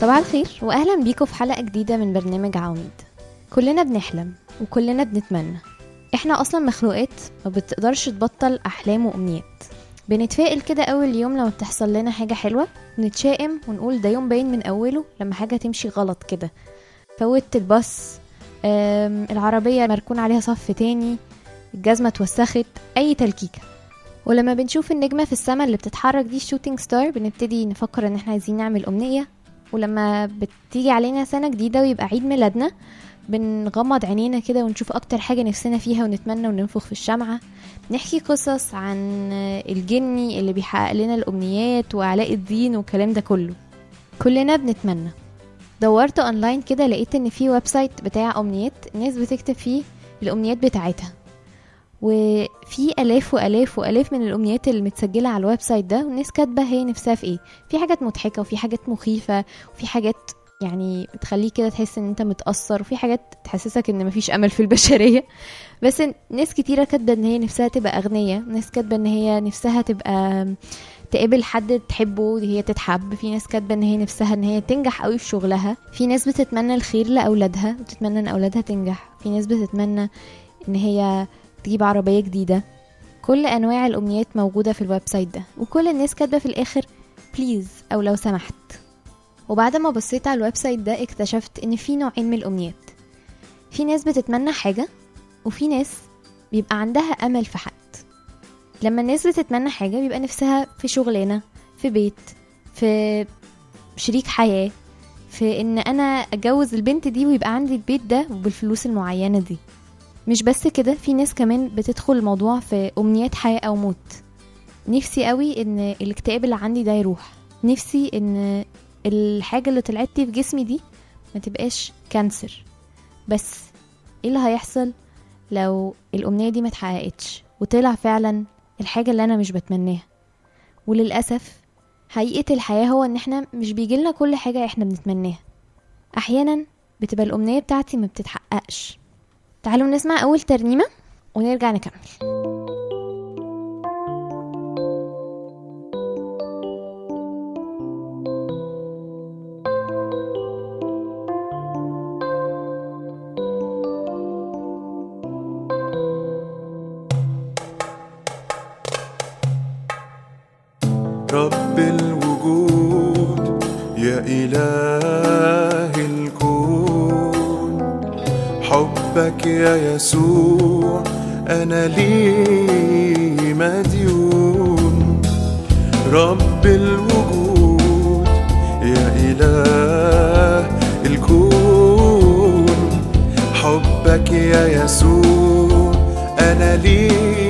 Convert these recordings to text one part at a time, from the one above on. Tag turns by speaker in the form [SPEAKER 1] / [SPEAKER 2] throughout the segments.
[SPEAKER 1] صباح الخير واهلا بيكم في حلقه جديده من برنامج عواميد كلنا بنحلم وكلنا بنتمنى احنا اصلا مخلوقات ما بتقدرش تبطل احلام وامنيات بنتفائل كده اول يوم لما بتحصل لنا حاجه حلوه ونتشائم ونقول ده يوم باين من اوله لما حاجه تمشي غلط كده فوتت الباص أم، العربيه مركون عليها صف تاني الجزمه اتوسخت اي تلكيكه ولما بنشوف النجمة في السماء اللي بتتحرك دي شوتينج ستار بنبتدي نفكر ان احنا عايزين نعمل امنية ولما بتيجي علينا سنة جديدة ويبقى عيد ميلادنا بنغمض عينينا كده ونشوف اكتر حاجة نفسنا فيها ونتمنى وننفخ في الشمعة نحكي قصص عن الجني اللي بيحقق لنا الامنيات وعلاء الدين والكلام ده كله كلنا بنتمنى دورت اونلاين كده لقيت ان في ويب سايت بتاع امنيات الناس بتكتب فيه الامنيات بتاعتها وفي الاف والاف والاف من الامنيات اللي متسجله على الويب سايت ده والناس كاتبه هي نفسها في ايه في حاجات مضحكه وفي حاجات مخيفه وفي حاجات يعني بتخليك كده تحس ان انت متاثر وفي حاجات تحسسك ان مفيش امل في البشريه بس ناس كتيره كاتبه ان هي نفسها تبقى اغنيه ناس كاتبه ان هي نفسها تبقى تقابل حد تحبه وهي تتحب في ناس كاتبه ان هي نفسها ان هي تنجح قوي في شغلها في ناس بتتمنى الخير لاولادها وتتمنى ان اولادها تنجح في ناس بتتمنى ان هي تجيب عربية جديدة كل أنواع الأمنيات موجودة في الويب سايت ده وكل الناس كاتبة في الآخر بليز أو لو سمحت وبعد ما بصيت على الويب سايت ده اكتشفت إن في نوعين من الأمنيات في ناس بتتمنى حاجة وفي ناس بيبقى عندها أمل في حد لما الناس بتتمنى حاجة بيبقى نفسها في شغلانة في بيت في شريك حياة في إن أنا أتجوز البنت دي ويبقى عندي البيت ده وبالفلوس المعينة دي مش بس كده في ناس كمان بتدخل الموضوع في أمنيات حياة أو موت نفسي قوي إن الاكتئاب اللي عندي ده يروح نفسي إن الحاجة اللي طلعت لي في جسمي دي ما تبقاش كانسر بس ايه اللي هيحصل لو الأمنية دي ما اتحققتش وطلع فعلا الحاجة اللي أنا مش بتمناها وللأسف حقيقة الحياة هو إن احنا مش بيجيلنا كل حاجة احنا بنتمناها أحيانا بتبقى الأمنية بتاعتي ما بتتحققش تعالوا نسمع أول ترنيمة ونرجع نكمل
[SPEAKER 2] رب الوجود يا إله الكون حبك يا يسوع أنا لي مديون رب الوجود يا إله الكون حبك يا يسوع أنا لي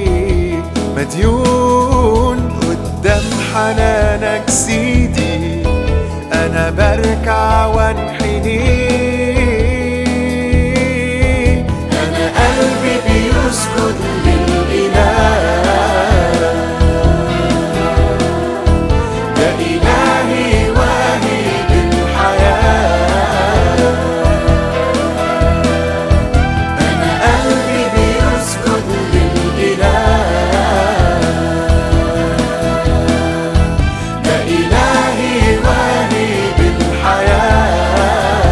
[SPEAKER 2] مديون قدام حنانك سيدي أنا بركع وانحني أنا قلبي بيسجد للإله يا إلهي واهب الحياة أنا قلبي بيسجد للإله يا إلهي واهب الحياة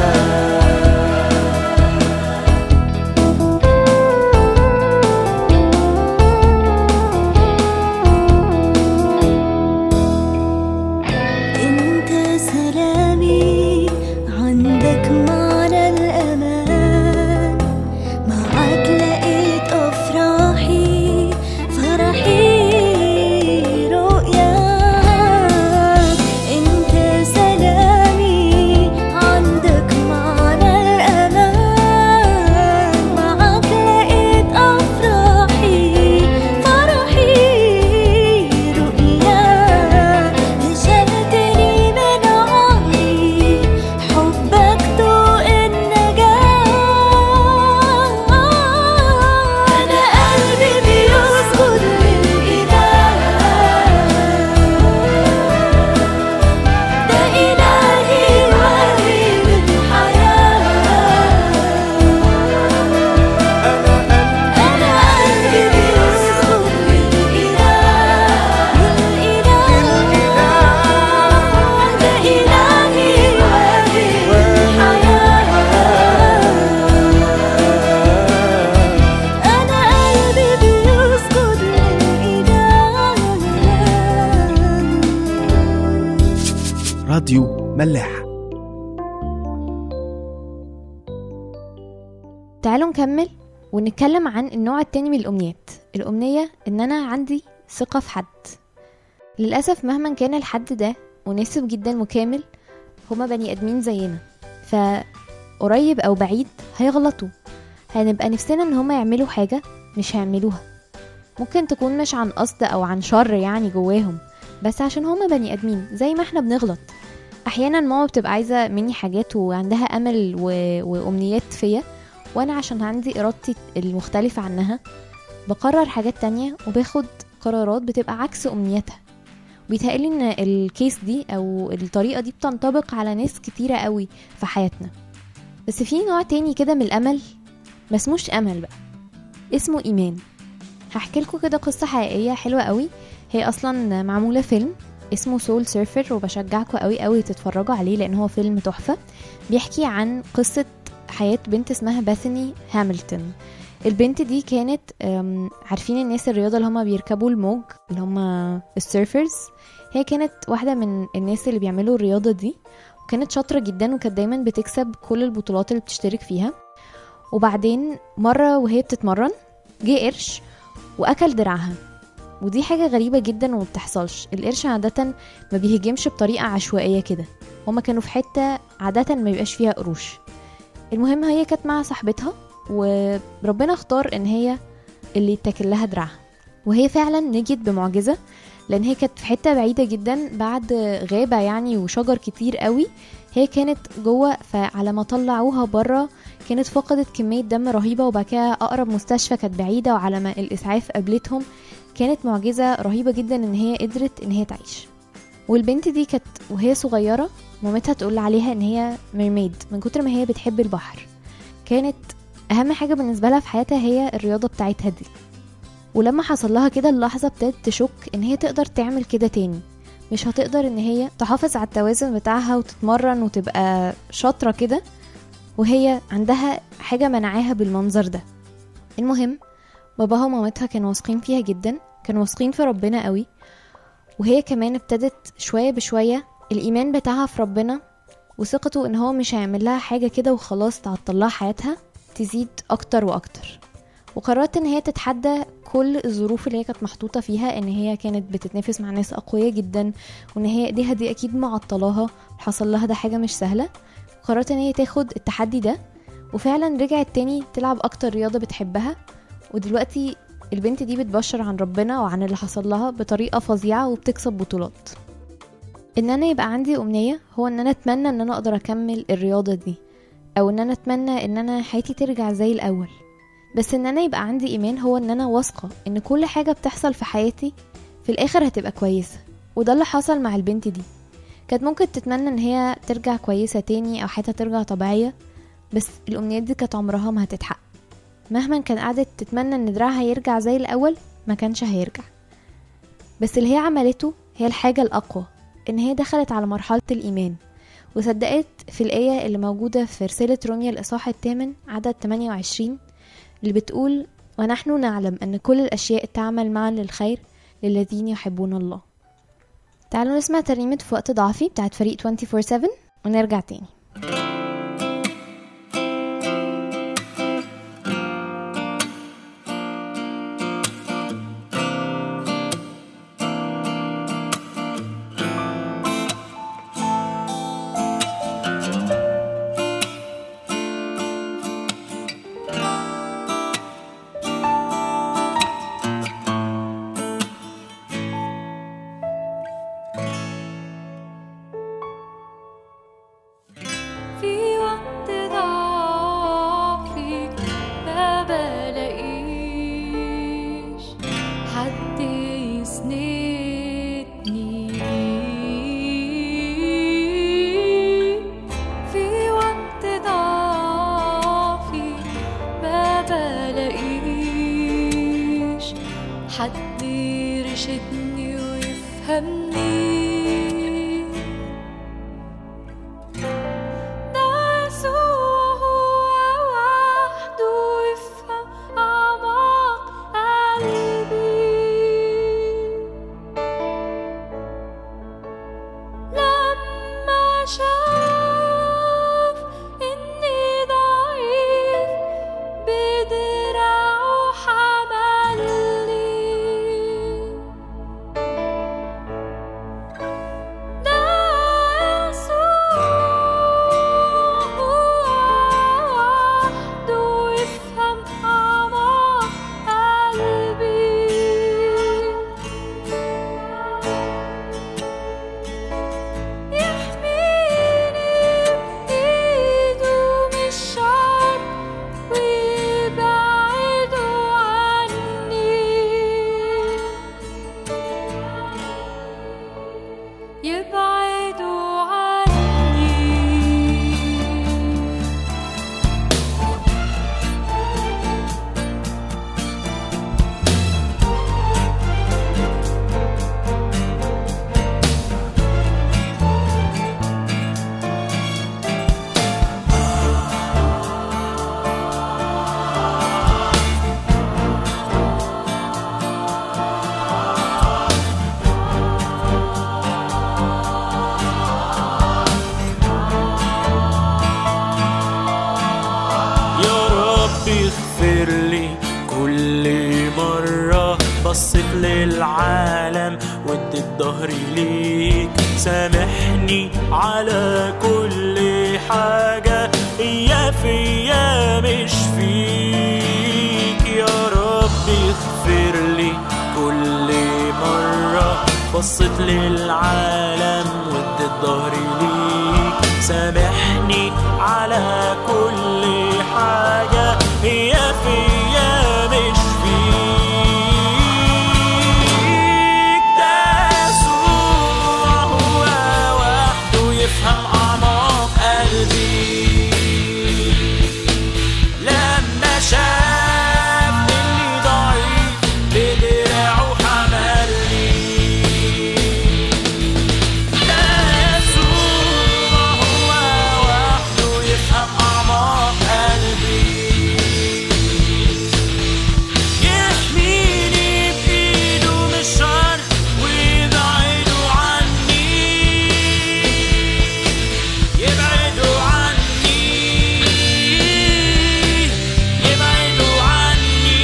[SPEAKER 3] راديو ملاح
[SPEAKER 1] تعالوا نكمل ونتكلم عن النوع التاني من الأمنيات الأمنية إن أنا عندي ثقة في حد للأسف مهما كان الحد ده مناسب جدا وكامل هما بني آدمين زينا فقريب أو بعيد هيغلطوا هنبقى نفسنا إن هما يعملوا حاجة مش هيعملوها ممكن تكون مش عن قصد أو عن شر يعني جواهم بس عشان هما بني آدمين زي ما احنا بنغلط أحيانا ماما بتبقى عايزة مني حاجات وعندها أمل و... وأمنيات فيا وانا عشان عندي ارادتي المختلفة عنها بقرر حاجات تانية وباخد قرارات بتبقى عكس امنياتها بيتهيألي ان الكيس دي او الطريقة دي بتنطبق على ناس كتيرة قوي في حياتنا بس في نوع تاني كده من الامل ما اسموش امل بقى اسمه ايمان هحكي لكم كده قصة حقيقية حلوة قوي هي اصلا معمولة فيلم اسمه سول سيرفر وبشجعكم قوي قوي تتفرجوا عليه لان هو فيلم تحفة بيحكي عن قصة حياة بنت اسمها باثني هامilton البنت دي كانت أم، عارفين الناس الرياضة اللي هما بيركبوا الموج اللي هما السيرفرز هي كانت واحدة من الناس اللي بيعملوا الرياضة دي وكانت شاطرة جدا وكانت دايما بتكسب كل البطولات اللي بتشترك فيها وبعدين مرة وهي بتتمرن جه قرش وأكل دراعها ودي حاجة غريبة جدا وما بتحصلش القرش عادة ما بيهجمش بطريقة عشوائية كده هما كانوا في حتة عادة ما بيبقاش فيها قروش المهم هي كانت مع صاحبتها وربنا اختار ان هي اللي يتاكل لها دراعها وهي فعلا نجت بمعجزة لان هي كانت في حتة بعيدة جدا بعد غابة يعني وشجر كتير قوي هي كانت جوه فعلى ما طلعوها بره كانت فقدت كمية دم رهيبة وبعد كده أقرب مستشفى كانت بعيدة وعلى ما الإسعاف قابلتهم كانت معجزة رهيبة جدا إن هي قدرت إن هي تعيش والبنت دي كانت وهي صغيرة مامتها تقول عليها ان هي ميرميد من كتر ما هي بتحب البحر كانت اهم حاجه بالنسبه لها في حياتها هي الرياضه بتاعتها دي ولما حصل لها كده اللحظه ابتدت تشك ان هي تقدر تعمل كده تاني مش هتقدر ان هي تحافظ على التوازن بتاعها وتتمرن وتبقى شاطره كده وهي عندها حاجه منعاها بالمنظر ده المهم باباها ومامتها كانوا واثقين فيها جدا كانوا واثقين في ربنا قوي وهي كمان ابتدت شويه بشويه الإيمان بتاعها في ربنا وثقته إن هو مش هيعمل لها حاجة كده وخلاص تعطل لها حياتها تزيد أكتر وأكتر وقررت إن هي تتحدى كل الظروف اللي هي كانت محطوطة فيها إن هي كانت بتتنافس مع ناس أقوياء جدا وإن هي إيديها دي أكيد معطلاها حصل لها ده حاجة مش سهلة قررت إن هي تاخد التحدي ده وفعلا رجعت تاني تلعب أكتر رياضة بتحبها ودلوقتي البنت دي بتبشر عن ربنا وعن اللي حصل لها بطريقة فظيعة وبتكسب بطولات ان انا يبقى عندي امنيه هو ان انا اتمنى ان انا اقدر اكمل الرياضه دي او ان انا اتمنى ان انا حياتي ترجع زي الاول بس ان انا يبقى عندي ايمان هو ان انا واثقه ان كل حاجه بتحصل في حياتي في الاخر هتبقى كويسه وده اللي حصل مع البنت دي كانت ممكن تتمنى ان هي ترجع كويسه تاني او حياتها ترجع طبيعيه بس الامنيات دي كانت عمرها ما هتتحقق مهما كان قعدت تتمنى ان دراعها يرجع زي الاول ما كانش هيرجع بس اللي هي عملته هي الحاجه الاقوى ان هي دخلت على مرحلة الإيمان وصدقت في الآية اللي موجودة في رسالة روميا الإصحاح الثامن عدد 28 اللي بتقول ونحن نعلم أن كل الأشياء تعمل معا للخير للذين يحبون الله تعالوا نسمع ترنيمة في وقت ضعفي بتاعت فريق 24-7 ونرجع تاني
[SPEAKER 4] في وقت ضعفي ما بلاقيش حد يسندني في وقت ضعفي ما بلاقيش حد يرشدني ويفهمني ده يسوع هو وحده يفهم أعماق قلبي لما
[SPEAKER 3] اغفر لي كل مرة بصيت للعالم واديت ظهري ليك سامحني على كل حاجة يا فيا مش فيك يا رب اغفر لي كل مرة بصيت للعالم واديت ظهري ليك سامحني على كل حاجة هي فيا مش فيك ده يسوع هو وحده يفهم أعماق قلبي لما شاف اني ضعيف بدراعه حملني ده يسوع هو وحده يفهم اعماق قلبي يحميني بايده من الشر ويبعده عني يبعدوا عني يبعدوا عني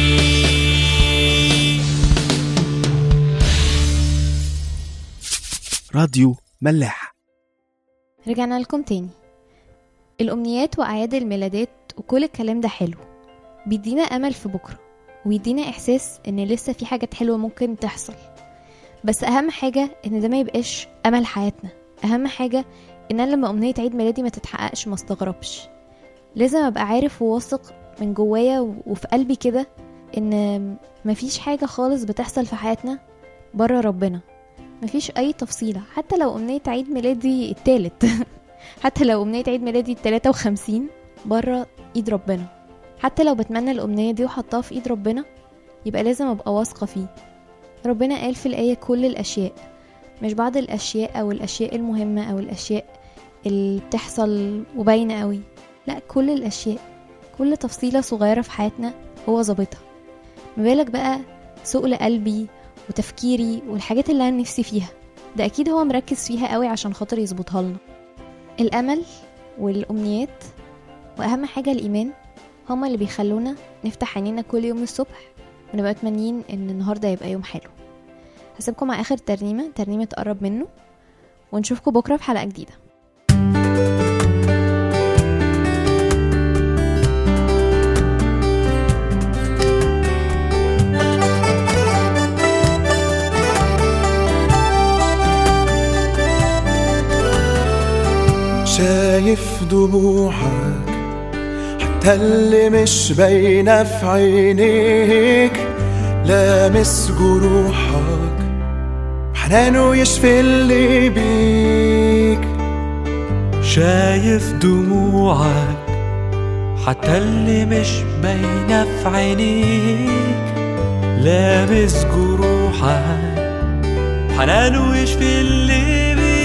[SPEAKER 5] راديو ملاح
[SPEAKER 1] رجعنا لكم تاني الأمنيات وأعياد الميلادات وكل الكلام ده حلو بيدينا أمل في بكرة ويدينا إحساس إن لسه في حاجات حلوة ممكن تحصل بس أهم حاجة إن ده ما يبقاش أمل حياتنا أهم حاجة إن أنا لما أمنية عيد ميلادي ما تتحققش ما استغربش لازم أبقى عارف وواثق من جوايا و- وفي قلبي كده إن مفيش حاجة خالص بتحصل في حياتنا بره ربنا مفيش أي تفصيلة حتى لو أمنية عيد ميلادي التالت حتى لو أمنية عيد ميلادي التلاتة وخمسين بره إيد ربنا حتى لو بتمنى الأمنية دي وحطها في إيد ربنا يبقى لازم أبقى واثقة فيه ربنا قال في الآية كل الأشياء مش بعض الأشياء أو الأشياء المهمة أو الأشياء اللي بتحصل وباينة قوي لا كل الأشياء كل تفصيلة صغيرة في حياتنا هو ظابطها ما بالك بقى سؤل قلبي وتفكيري والحاجات اللي أنا نفسي فيها ده أكيد هو مركز فيها قوي عشان خاطر يظبطها لنا الأمل والأمنيات وأهم حاجة الإيمان هما اللي بيخلونا نفتح عينينا كل يوم الصبح ونبقى متمنيين إن النهاردة يبقى يوم حلو هسيبكم مع آخر ترنيمة ترنيمة تقرب منه ونشوفكم بكرة في حلقة جديدة
[SPEAKER 2] شايف دموعك حتى اللي مش باينة في عينيك لامس جروحك حنانه يشفي اللي بيك
[SPEAKER 3] شايف دموعك حتى اللي مش باينة في عينيك لامس جروحك حنانه يشفي اللي بيك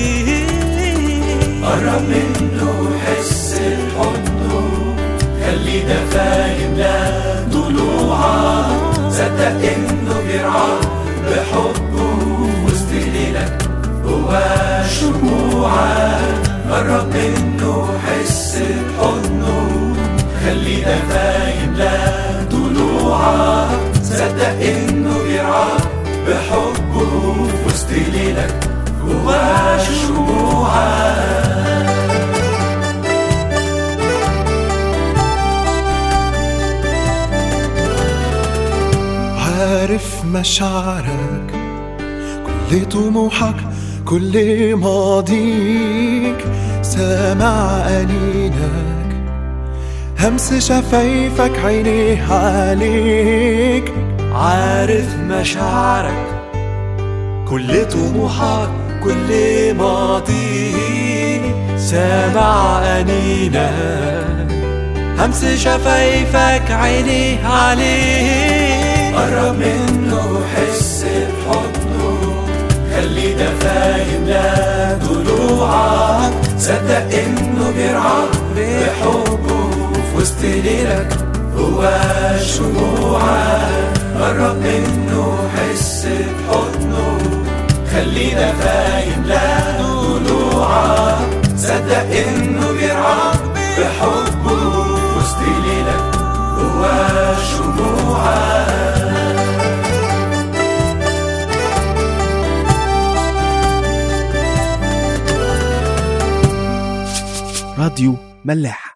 [SPEAKER 2] قرب منه حس بحضنه خلي ده فاهم لا ضلوعك صدق انه بيرعاك بحبه وسط ليلك هو شموعك قرب منه حس بحضنه خلي ده فاهم لا ضلوعك صدق انه بيرعاك بحبه وسط ليلك هو شموعك عارف مشاعرك كل طموحك كل ماضيك سامع أنينك همس شفايفك عينيه عليك
[SPEAKER 3] عارف مشاعرك كل طموحك كل ماضي سامع أنينك همس شفايفك عيني عليه
[SPEAKER 2] قرب منه حس بحضنه خلي ده فاهم لا ضلوعك صدق انه بيرعاك بحبه في وسط ليلك هو شموعك قرب منه حس بحضنه خلي ده فاهم لا ضلوعك صدق انه بيرعاك بحبه في وسط ليلك
[SPEAKER 5] راديو ملاح